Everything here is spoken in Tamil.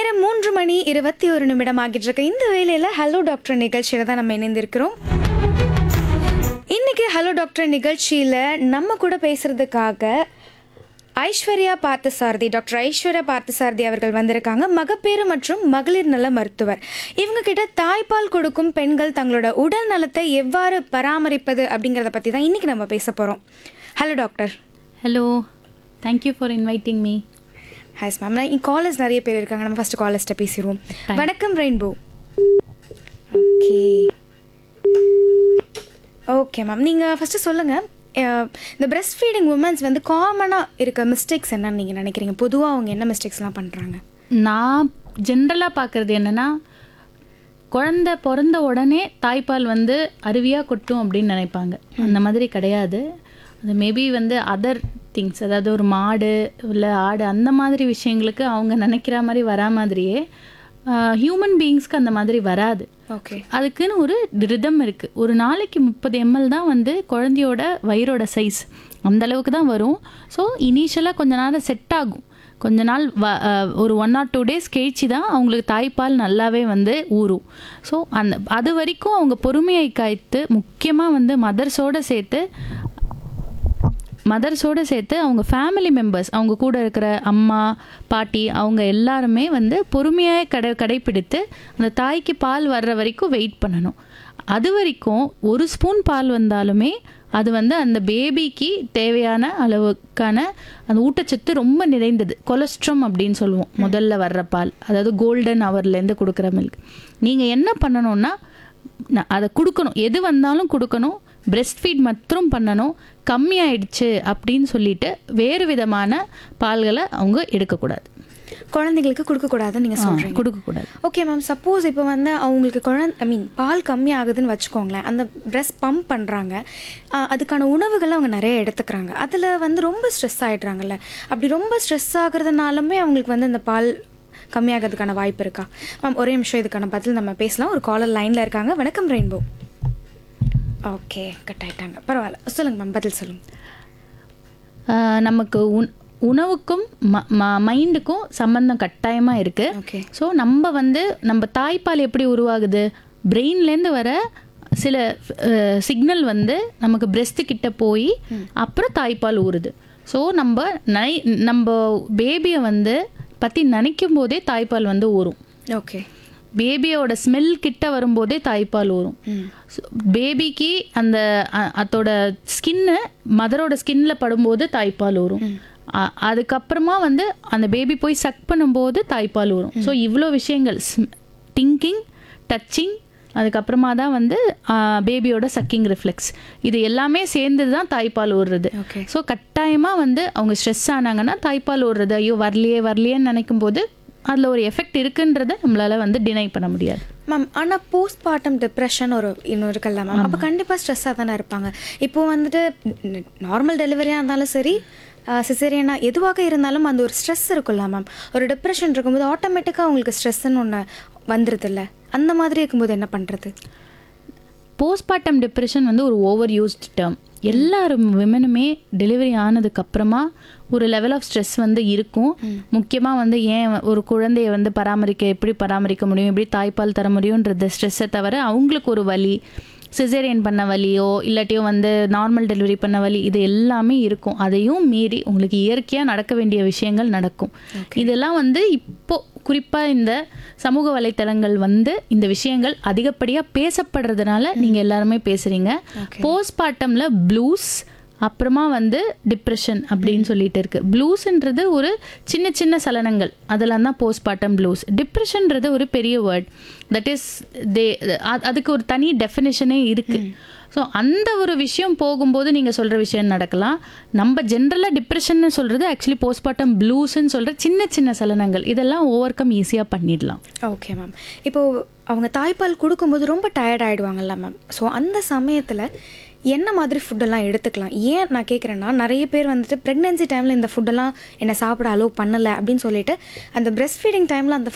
நேரம் மூன்று மணி இருபத்தி ஒரு நிமிடம் ஆகிட்டு இருக்கு இந்த வேலையில் ஹலோ டாக்டர் நிகழ்ச்சியில் தான் நம்ம இணைந்திருக்கிறோம் இன்னைக்கு ஹலோ டாக்டர் நிகழ்ச்சியில் நம்ம கூட பேசுறதுக்காக ஐஸ்வர்யா பார்த்தசாரதி டாக்டர் ஐஸ்வர்யா பார்த்தசாரதி அவர்கள் வந்திருக்காங்க மகப்பேறு மற்றும் மகளிர் நல மருத்துவர் இவங்க கிட்ட தாய்ப்பால் கொடுக்கும் பெண்கள் தங்களோட உடல் நலத்தை எவ்வாறு பராமரிப்பது அப்படிங்கிறத பற்றி தான் இன்னைக்கு நம்ம பேச போகிறோம் hello doctor hello thank you for inviting me ஹாய்ஸ் மேம் நான் காலர்ஸ் நிறைய பேர் இருக்காங்க நம்ம ஃபர்ஸ்ட் காலர்ஸ்ட்ட பேசிடுவோம் வணக்கம் ரெயின்போ ஓகே ஓகே மேம் நீங்கள் ஃபஸ்ட்டு சொல்லுங்கள் இந்த பிரஸ்ட் ஃபீடிங் உமன்ஸ் வந்து காமனாக இருக்க மிஸ்டேக்ஸ் என்னன்னு நீங்கள் நினைக்கிறீங்க பொதுவாக அவங்க என்ன மிஸ்டேக்ஸ்லாம் பண்ணுறாங்க நான் ஜென்ரலாக பார்க்குறது என்னென்னா குழந்த பிறந்த உடனே தாய்ப்பால் வந்து அருவியாக கொட்டும் அப்படின்னு நினைப்பாங்க அந்த மாதிரி கிடையாது அது மேபி வந்து அதர் திங்ஸ் அதாவது ஒரு மாடு இல்லை ஆடு அந்த மாதிரி விஷயங்களுக்கு அவங்க நினைக்கிற மாதிரி வரா மாதிரியே ஹியூமன் பீயிங்ஸ்க்கு அந்த மாதிரி வராது ஓகே அதுக்குன்னு ஒரு ரிதம் இருக்குது ஒரு நாளைக்கு முப்பது எம்எல் தான் வந்து குழந்தையோட வயிறோட சைஸ் அந்த அளவுக்கு தான் வரும் ஸோ இனிஷியலாக கொஞ்ச நேரம் செட் ஆகும் கொஞ்ச நாள் வ அஹ் ஒரு ஒன் ஆர் டூ டேஸ் கழிச்சு தான் அவங்களுக்கு தாய்ப்பால் நல்லாவே வந்து ஊறும் ஸோ அந்த அது வரைக்கும் அவங்க பொறுமையை காய்த்து முக்கியமாக வந்து மதர்ஸோடு சேர்த்து மதர்ஸோடு சேர்த்து அவங்க ஃபேமிலி மெம்பர்ஸ் அவங்க கூட இருக்கிற அம்மா பாட்டி அவங்க எல்லாருமே வந்து பொறுமையாக கடை கடைப்பிடித்து அந்த தாய்க்கு பால் வர்ற வரைக்கும் வெயிட் பண்ணணும் அது வரைக்கும் ஒரு ஸ்பூன் பால் வந்தாலுமே அது வந்து அந்த பேபிக்கு தேவையான அளவுக்கான அந்த ஊட்டச்சத்து ரொம்ப நிறைந்தது கொலஸ்ட்ரம் அப்படின்னு சொல்லுவோம் முதல்ல வர்ற பால் அதாவது கோல்டன் ஹவர்லேருந்து கொடுக்குற மில்க் நீங்கள் என்ன பண்ணணும்னா ந- அதை கொடுக்கணும் எது வந்தாலும் கொடுக்கணும் பிரெஸ்ட் ஃபீட் மட்டும் பண்ணணும் கம்மியாயிடுச்சு அப்படின்னு சொல்லிட்டு வேறு விதமான பால்களை அவங்க எடுக்கக்கூடாது குழந்தைங்களுக்கு கொடுக்கக்கூடாதுன்னு நீங்கள் சொல்கிறீங்க கொடுக்கக்கூடாது ஓகே மேம் சப்போஸ் இப்போ வந்து அவங்களுக்கு குழந்தை ஐ மீன் பால் கம்மி ஆகுதுன்னு வச்சுக்கோங்களேன் அந்த பிரஸ்ட் பம்ப் பண்ணுறாங்க அதுக்கான உணவுகளை அவங்க நிறைய எடுத்துக்கிறாங்க அதில் வந்து ரொம்ப ஸ்ட்ரெஸ் ஆகிடுறாங்கல்ல அப்படி ரொம்ப ஸ்ட்ரெஸ் ஆகுறதுனாலுமே அவங்களுக்கு வந்து இந்த பால் கம்மியாகிறதுக்கான வாய்ப்பு இருக்கா மேம் ஒரே நிமிஷம் இதுக்கான பதில் நம்ம பேசலாம் ஒரு காலர் லைனில் இருக்காங்க வணக்கம் ரெயின்போ ஓகே கட் ஆயிட்டாங்க பரவாயில்ல சொல்லுங்கள் மேம் பதில் சொல்லுங்கள் ஆஹ் நமக்கு உண் உணவுக்கும் ம ம- மைண்டுக்கும் சம்பந்தம் கட்டாயமாக இருக்குது ஓகே ஸோ நம்ம வந்து நம்ம தாய்ப்பால் எப்படி உருவாகுது பிரெயின்லேருந்து வர சில சிக்னல் வந்து நமக்கு breast கிட்ட போய் அப்புறம் தாய்ப்பால் ஊறுது ஸோ நம்ம நை நம்ம பேபியை வந்து பற்றி நினைக்கும் போதே தாய்ப்பால் வந்து ஊறும் ஓகே பேபியோட ஸ்மெல் கிட்ட வரும்போதே தாய்ப்பால் ஊறும் ம் பேபிக்கு அந்த அ- அதோட ஸ்கின்னு மதரோட ஸ்கின்ல படும்போது தாய்ப்பால் ஊறும் அ- அதுக்கப்புறமா வந்து அந்த பேபி போய் சக் பண்ணும்போது தாய்ப்பால் ஊறும் ஸோ இவ்வளோ விஷயங்கள் டிங்கிங் டச்சிங் அதுக்கப்புறமா தான் வந்து பேபியோட சக்கிங் ரிஃப்ளெக்ஸ் இது எல்லாமே சேர்ந்து தான் தாய்ப்பால் ஊறுறது ஓகே ஸோ கட்டாயமாக வந்து அவங்க ஸ்ட்ரெஸ் ஆனாங்கன்னா தாய்ப்பால் ஊறுறது ஐயோ வரலையே வரலையேன்னு நினைக்கும் போது அதில் ஒரு எஃபெக்ட் இருக்குன்றதை நம்மளால வந்து டினை பண்ண முடியாது மேம் ஆனால் போஸ்ட்மார்ட்டம் டிப்ரெஷன் ஒரு இன்னும் இருக்குல்ல மேம் அப்போ கண்டிப்பாக ஸ்ட்ரெஸ்ஸாக தானே இருப்பாங்க இப்போ வந்துட்டு நார்மல் டெலிவரியாக இருந்தாலும் சரி சிசேரியனா எதுவாக இருந்தாலும் அந்த ஒரு ஸ்ட்ரெஸ் இருக்குல்ல மேம் ஒரு டிப்ரெஷன் இருக்கும்போது ஆட்டோமேட்டிக்காக அவங்களுக்கு ஸ்ட்ரெஸ்ன்னு ஒன்று வந்துருதுல்ல அந்த மாதிரி இருக்கும்போது என்ன பண்ணுறது போஸ்ட்மார்ட்டம் டிப்ரெஷன் வந்து ஒரு ஓவர் யூஸ்ட் டேர்ம் எல்லாரும் விமனுமே டெலிவரி ஆனதுக்கு அப்புறமா ஒரு லெவல் ஆஃப் ஸ்ட்ரெஸ் வந்து இருக்கும் முக்கியமாக வந்து ஏன் ஒரு குழந்தைய வந்து பராமரிக்க எப்படி பராமரிக்க முடியும் எப்படி தாய்ப்பால் தர முடியுன்றது ஸ்ட்ரெஸ்ஸை தவிர அவங்களுக்கு ஒரு வலி சிசேரியன் பண்ண வலியோ இல்லாட்டியோ வந்து நார்மல் டெலிவரி பண்ண வலி இது எல்லாமே இருக்கும் அதையும் மீறி உங்களுக்கு இயற்கையாக நடக்க வேண்டிய விஷயங்கள் நடக்கும் இதெல்லாம் வந்து இப்போ குறிப்பாக இந்த சமூக வலைத்தளங்கள் வந்து இந்த விஷயங்கள் அதிகப்படியாக பேசப்படுறதுனால நீங்கள் எல்லாருமே பேசுகிறீங்க போஸ்ட்மார்ட்டமில் ப்ளூஸ் அப்புறமா வந்து டிப்ரெஷன் அப்படின்னு சொல்லிட்டு இருக்கு ப்ளூஸ்ன்றது ஒரு சின்ன சின்ன சலனங்கள் அதெல்லாம் தான் போஸ்ட்மார்ட்டம் ப்ளூஸ் டிப்ரெஷன்ன்றது ஒரு பெரிய வேர்ட் தட் இஸ் தே அதுக்கு ஒரு தனி டெஃபினேஷனே இருக்கு ஸோ அந்த ஒரு விஷயம் போகும்போது நீங்கள் சொல்கிற விஷயம் நடக்கலாம் நம்ம ஜென்ரலாக டிப்ரெஷன்னு சொல்கிறது ஆக்சுவலி போஸ்ட்மார்ட்டம் ப்ளூஸ்ன்னு சொல்கிற சின்ன சின்ன சலனங்கள் இதெல்லாம் ஓவர் கம் ஈஸியாக பண்ணிடலாம் ஓகே மேம் இப்போது அவங்க தாய்ப்பால் கொடுக்கும்போது ரொம்ப டயர்ட் ஆகிடுவாங்கல்ல மேம் ஸோ அந்த சமயத்தில் என்ன மாதிரி ஃபுட்டெல்லாம் எடுத்துக்கலாம் ஏன் நான் கேட்குறேன்னா நிறைய பேர் வந்துட்டு ப்ரெக்னென்சி டைமில் இந்த ஃபுட்டெல்லாம் என்னை சாப்பிட அலோவ் பண்ணலை அப்படின்னு சொல்லிட்டு அந்த பிரஸ்ட் ஃபீடிங் டைமில் அந்த